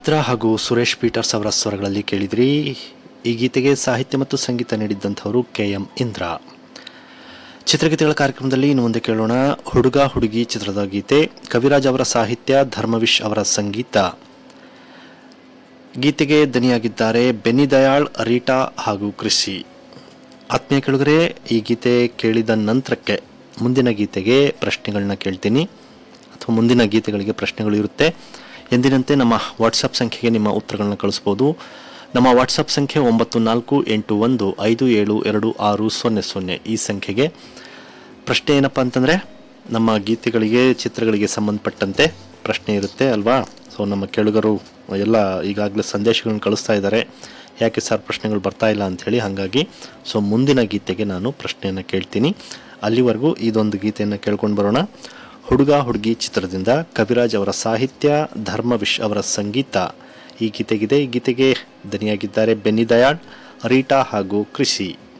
ಚಿತ್ರ ಹಾಗೂ ಸುರೇಶ್ ಪೀಟರ್ಸ್ ಅವರ ಸ್ವರಗಳಲ್ಲಿ ಕೇಳಿದ್ರಿ ಈ ಗೀತೆಗೆ ಸಾಹಿತ್ಯ ಮತ್ತು ಸಂಗೀತ ನೀಡಿದ್ದಂಥವರು ಕೆ ಎಂ ಇಂದ್ರ ಚಿತ್ರಗೀತೆಗಳ ಕಾರ್ಯಕ್ರಮದಲ್ಲಿ ಇನ್ನು ಮುಂದೆ ಕೇಳೋಣ ಹುಡುಗ ಹುಡುಗಿ ಚಿತ್ರದ ಗೀತೆ ಕವಿರಾಜ್ ಅವರ ಸಾಹಿತ್ಯ ಧರ್ಮವಿಶ್ ಅವರ ಸಂಗೀತ ಗೀತೆಗೆ ದನಿಯಾಗಿದ್ದಾರೆ ಬೆನ್ನಿ ದಯಾಳ್ ರೀಟಾ ಹಾಗೂ ಕೃಷಿ ಆತ್ಮೀಯ ಕೆಳಗರೆ ಈ ಗೀತೆ ಕೇಳಿದ ನಂತರಕ್ಕೆ ಮುಂದಿನ ಗೀತೆಗೆ ಪ್ರಶ್ನೆಗಳನ್ನ ಕೇಳ್ತೀನಿ ಅಥವಾ ಮುಂದಿನ ಗೀತೆಗಳಿಗೆ ಪ್ರಶ್ನೆಗಳು ಇರುತ್ತೆ ಎಂದಿನಂತೆ ನಮ್ಮ ವಾಟ್ಸಪ್ ಸಂಖ್ಯೆಗೆ ನಿಮ್ಮ ಉತ್ತರಗಳನ್ನ ಕಳಿಸ್ಬೋದು ನಮ್ಮ ವಾಟ್ಸಪ್ ಸಂಖ್ಯೆ ಒಂಬತ್ತು ನಾಲ್ಕು ಎಂಟು ಒಂದು ಐದು ಏಳು ಎರಡು ಆರು ಸೊನ್ನೆ ಸೊನ್ನೆ ಈ ಸಂಖ್ಯೆಗೆ ಪ್ರಶ್ನೆ ಏನಪ್ಪ ಅಂತಂದರೆ ನಮ್ಮ ಗೀತೆಗಳಿಗೆ ಚಿತ್ರಗಳಿಗೆ ಸಂಬಂಧಪಟ್ಟಂತೆ ಪ್ರಶ್ನೆ ಇರುತ್ತೆ ಅಲ್ವಾ ಸೊ ನಮ್ಮ ಕೆಳಗರು ಎಲ್ಲ ಈಗಾಗಲೇ ಸಂದೇಶಗಳನ್ನು ಕಳಿಸ್ತಾ ಇದ್ದಾರೆ ಯಾಕೆ ಸರ್ ಪ್ರಶ್ನೆಗಳು ಬರ್ತಾ ಇಲ್ಲ ಅಂಥೇಳಿ ಹಾಗಾಗಿ ಸೊ ಮುಂದಿನ ಗೀತೆಗೆ ನಾನು ಪ್ರಶ್ನೆಯನ್ನು ಕೇಳ್ತೀನಿ ಅಲ್ಲಿವರೆಗೂ ಇದೊಂದು ಗೀತೆಯನ್ನು ಕೇಳ್ಕೊಂಡು ಬರೋಣ ಹುಡುಗ ಹುಡುಗಿ ಚಿತ್ರದಿಂದ ಕವಿರಾಜ್ ಅವರ ಸಾಹಿತ್ಯ ಧರ್ಮವಿಶ್ ಅವರ ಸಂಗೀತ ಈ ಗೀತೆಗಿದೆ ಈ ಗೀತೆಗೆ ದನಿಯಾಗಿದ್ದಾರೆ ಬೆನ್ನಿ ದಯಾಳ್ ರೀಟಾ ಹಾಗೂ ಕೃಷಿ